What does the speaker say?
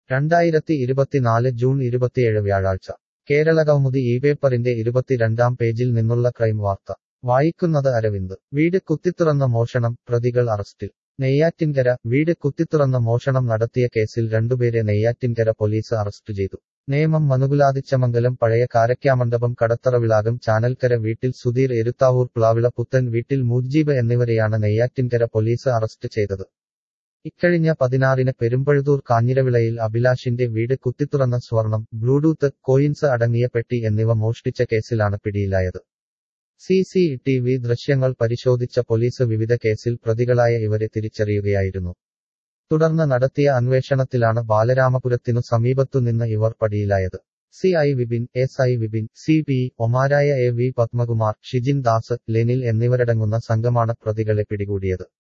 രണ്ടായിരത്തി ഇരുപത്തിനാല് ജൂൺ ഇരുപത്തിയേഴ് വ്യാഴാഴ്ച കേരളകൗമുദി ഈ പേപ്പറിന്റെ ഇരുപത്തിരണ്ടാം പേജിൽ നിന്നുള്ള ക്രൈം വാർത്ത വായിക്കുന്നത് അരവിന്ദ് വീട് കുത്തിത്തുറന്ന മോഷണം പ്രതികൾ അറസ്റ്റിൽ നെയ്യാറ്റിൻകര വീട് കുത്തിത്തുറന്ന മോഷണം നടത്തിയ കേസിൽ രണ്ടുപേരെ നെയ്യാറ്റിൻകര പോലീസ് അറസ്റ്റ് ചെയ്തു നേമം മനുകുലാതിച്ചമംഗലം പഴയ കാരക്കാമണ്ഡപം കടത്തറവിളാകം ചാനൽക്കര വീട്ടിൽ സുധീർ എരുത്താവൂർ പ്ലാവിള പുത്തൻ വീട്ടിൽ മുജീബ് എന്നിവരെയാണ് നെയ്യാറ്റിൻകര പോലീസ് അറസ്റ്റ് ചെയ്തത് ഇക്കഴിഞ്ഞ പതിനാറിന് പെരുമ്പഴുതൂർ കാഞ്ഞിരവിളയിൽ അഭിലാഷിന്റെ വീട് കുത്തിത്തുറന്ന സ്വർണം ബ്ലൂടൂത്ത് കോയിൻസ് അടങ്ങിയ പെട്ടി എന്നിവ മോഷ്ടിച്ച കേസിലാണ് പിടിയിലായത് സി സി ടി വി ദൃശ്യങ്ങൾ പരിശോധിച്ച പോലീസ് വിവിധ കേസിൽ പ്രതികളായ ഇവരെ തിരിച്ചറിയുകയായിരുന്നു തുടർന്ന് നടത്തിയ അന്വേഷണത്തിലാണ് ബാലരാമപുരത്തിനു സമീപത്തുനിന്ന് ഇവർ പടിയിലായത് C I Vipin S I Vipin C P ഒമാരായ എ വി പത്മകുമാർ ഷിജിൻ ദാസ് ലെനിൽ എന്നിവരടങ്ങുന്ന സംഘമാണ് പ്രതികളെ പിടികൂടിയത്